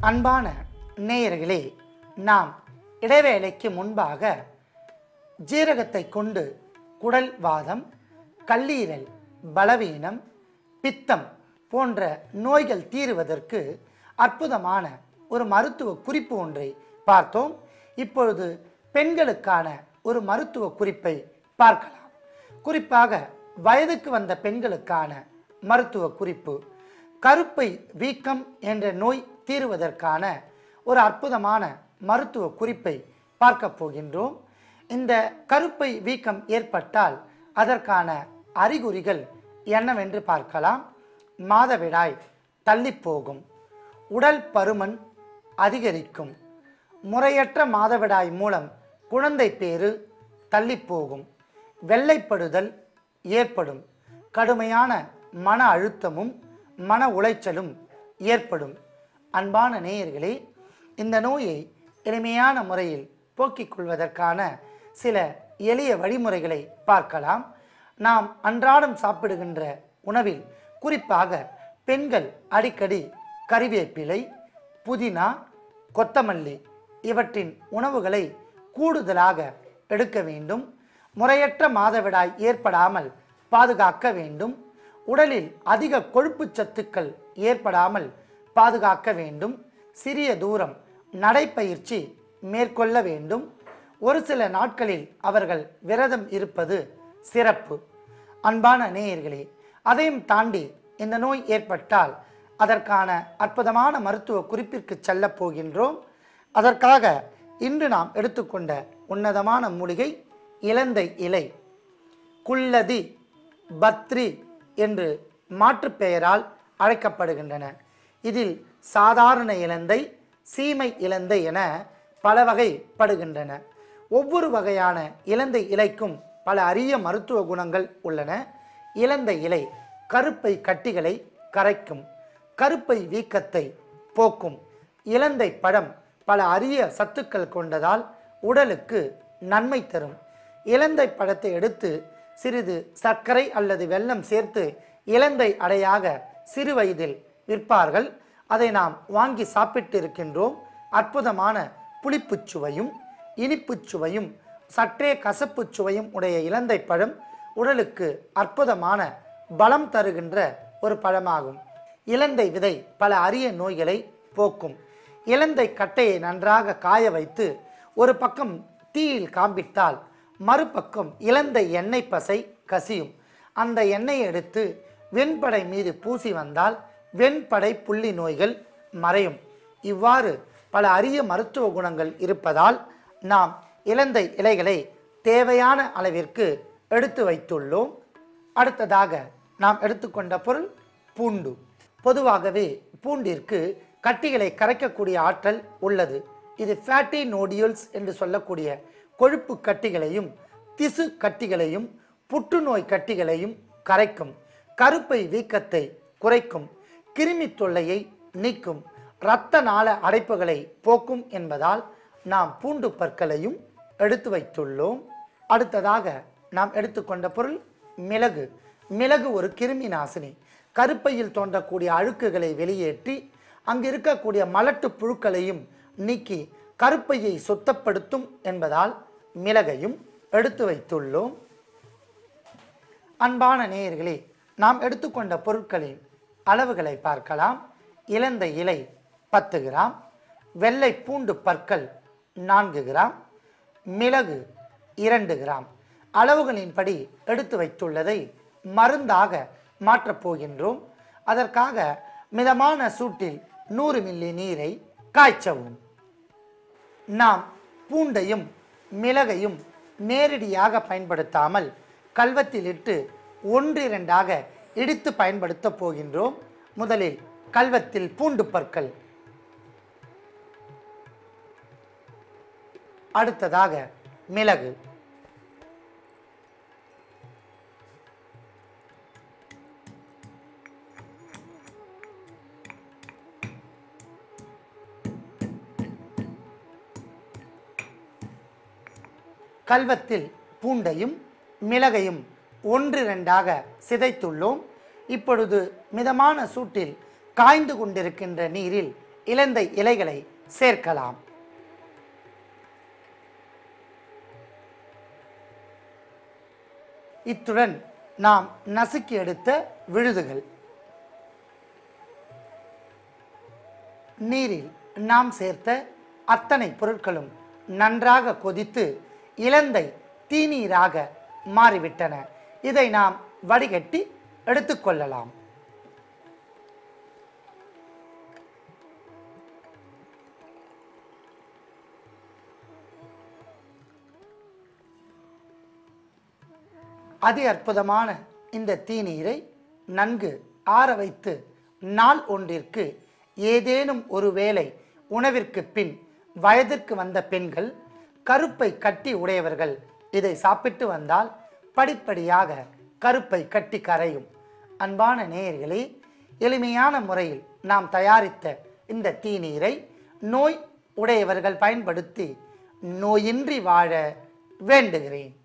அன்பான நேயர்களே நாம் இடைவேளைக்கு முன்பாக ஜீரகத்தை கொண்டு குடல் வாதம் கல்லீரல் பலவீனம் பித்தம் போன்ற நோய்கள் தீருவதற்கு அற்புதமான ஒரு மருத்துவ குறிப்பு ஒன்றை பார்த்தோம் இப்பொழுது பெண்களுக்கான ஒரு மருத்துவ குறிப்பை பார்க்கலாம் குறிப்பாக வயதுக்கு வந்த பெண்களுக்கான மருத்துவ குறிப்பு கருப்பை வீக்கம் என்ற நோய் தீருவதற்கான ஒரு அற்புதமான மருத்துவ குறிப்பை பார்க்க போகின்றோம் இந்த கருப்பை வீக்கம் ஏற்பட்டால் அதற்கான அறிகுறிகள் என்னவென்று பார்க்கலாம் மாதவிடாய் தள்ளிப்போகும் உடல் பருமன் அதிகரிக்கும் முறையற்ற மாதவிடாய் மூலம் குழந்தை பேறு தள்ளிப்போகும் வெள்ளைப்படுதல் ஏற்படும் கடுமையான மன அழுத்தமும் மன உளைச்சலும் ஏற்படும் அன்பான நேயர்களே இந்த நோயை எளிமையான முறையில் போக்கிக் கொள்வதற்கான சில எளிய வழிமுறைகளை பார்க்கலாம் நாம் அன்றாடம் சாப்பிடுகின்ற உணவில் குறிப்பாக பெண்கள் அடிக்கடி கறிவேப்பிலை புதினா கொத்தமல்லி இவற்றின் உணவுகளை கூடுதலாக எடுக்க வேண்டும் முறையற்ற மாதவிடாய் ஏற்படாமல் பாதுகாக்க வேண்டும் உடலில் அதிக கொழுப்புச் சத்துக்கள் ஏற்படாமல் பாதுகாக்க வேண்டும் சிறிய தூரம் நடைப்பயிற்சி மேற்கொள்ள வேண்டும் ஒரு சில நாட்களில் அவர்கள் விரதம் இருப்பது சிறப்பு அன்பான நேயர்களே அதையும் தாண்டி இந்த நோய் ஏற்பட்டால் அதற்கான அற்புதமான மருத்துவ குறிப்பிற்கு செல்லப் போகின்றோம் அதற்காக இன்று நாம் எடுத்துக்கொண்ட உன்னதமான மூலிகை இலந்தை இலை குல்லதி பத்ரி என்று மாற்றுப் பெயரால் அழைக்கப்படுகின்றன இதில் சாதாரண இலந்தை சீமை இலந்தை என பல வகைப்படுகின்றன ஒவ்வொரு வகையான இலந்தை இலைக்கும் பல அரிய மருத்துவ குணங்கள் உள்ளன இலந்தை இலை கருப்பை கட்டிகளை கரைக்கும் கருப்பை வீக்கத்தை போக்கும் இலந்தை பழம் பல அரிய சத்துக்கள் கொண்டதால் உடலுக்கு நன்மை தரும் இலந்தை பழத்தை எடுத்து சிறிது சர்க்கரை அல்லது வெல்லம் சேர்த்து இலந்தை அடையாக சிறு வயதில் விற்பார்கள் அதை நாம் வாங்கி சாப்பிட்டு இருக்கின்றோம் அற்புதமான புளிப்புச் சுவையும் இனிப்புச் சுவையும் சற்றே கசப்புச் சுவையும் உடைய இலந்தை பழம் உடலுக்கு அற்புதமான பலம் தருகின்ற ஒரு பழமாகும் இலந்தை விதை பல அரிய நோய்களை போக்கும் இலந்தை கட்டையை நன்றாக காய வைத்து ஒரு பக்கம் தீயில் காண்பித்தால் மறுபக்கம் இலந்தை எண்ணெய் பசை கசியும் அந்த எண்ணெயை எடுத்து வெண்படை மீது பூசி வந்தால் வெண்படை புள்ளி நோய்கள் மறையும் இவ்வாறு பல அரிய மருத்துவ குணங்கள் இருப்பதால் நாம் இலந்தை இலைகளை தேவையான அளவிற்கு எடுத்து வைத்துள்ளோம் அடுத்ததாக நாம் எடுத்துக்கொண்ட பொருள் பூண்டு பொதுவாகவே பூண்டிற்கு கட்டிகளை கரைக்கக்கூடிய ஆற்றல் உள்ளது இது ஃபேட்டி நோடியூல்ஸ் என்று சொல்லக்கூடிய கொழுப்பு கட்டிகளையும் திசு கட்டிகளையும் புற்றுநோய் கட்டிகளையும் கரைக்கும் கருப்பை வீக்கத்தை குறைக்கும் கிருமி தொல்லையை நீக்கும் இரத்த நாள அடைப்புகளை போக்கும் என்பதால் நாம் பூண்டு பற்களையும் எடுத்து வைத்துள்ளோம் அடுத்ததாக நாம் எடுத்துக்கொண்ட பொருள் மிளகு மிளகு ஒரு கிருமி நாசினி கருப்பையில் தோன்றக்கூடிய அழுக்குகளை வெளியேற்றி அங்கு இருக்கக்கூடிய மலட்டு புழுக்களையும் நீக்கி கருப்பையை சுத்தப்படுத்தும் என்பதால் மிளகையும் எடுத்து வைத்துள்ளோம் அன்பான நேயர்களே நாம் எடுத்துக்கொண்ட பொருட்களின் அளவுகளை பார்க்கலாம் இலந்த இலை பத்து கிராம் வெள்ளை பூண்டு பற்கள் நான்கு கிராம் மிளகு இரண்டு கிராம் அளவுகளின்படி எடுத்து வைத்துள்ளதை மருந்தாக மாற்றப் போகின்றோம் அதற்காக மிதமான சூட்டில் நூறு மில்லி நீரை காய்ச்சவும் நாம் பூண்டையும் மிளகையும் நேரடியாக பயன்படுத்தாமல் கல்வத்தில் இட்டு ஒன்றிரண்டாக இடித்து பயன்படுத்த போகின்றோம் முதலில் கல்வத்தில் பூண்டு பற்கள் அடுத்ததாக மிளகு கல்வத்தில் பூண்டையும் மிளகையும் ஒன்று ரெண்டாக சிதைத்துள்ளோம் இப்பொழுது மிதமான சூட்டில் காய்ந்து கொண்டிருக்கின்ற நீரில் இலந்தை இலைகளை சேர்க்கலாம் இத்துடன் நாம் நசுக்கி எடுத்த விழுதுகள் நீரில் நாம் சேர்த்த அத்தனை பொருட்களும் நன்றாக கொதித்து இலந்தை தீநீராக மாறிவிட்டன இதை நாம் வடிகட்டி எடுத்துக்கொள்ளலாம் அதி அற்புதமான இந்த தீநீரை நன்கு ஆற வைத்து நாள் ஒன்றிற்கு ஏதேனும் ஒரு வேளை உணவிற்கு பின் வயதிற்கு வந்த பெண்கள் கருப்பை கட்டி உடையவர்கள் இதை சாப்பிட்டு வந்தால் படிப்படியாக கருப்பை கட்டி கரையும் அன்பான நேயர்களே எளிமையான முறையில் நாம் தயாரித்த இந்த தீநீரை நோய் உடையவர்கள் பயன்படுத்தி நோயின்றி வாழ வேண்டுகிறேன்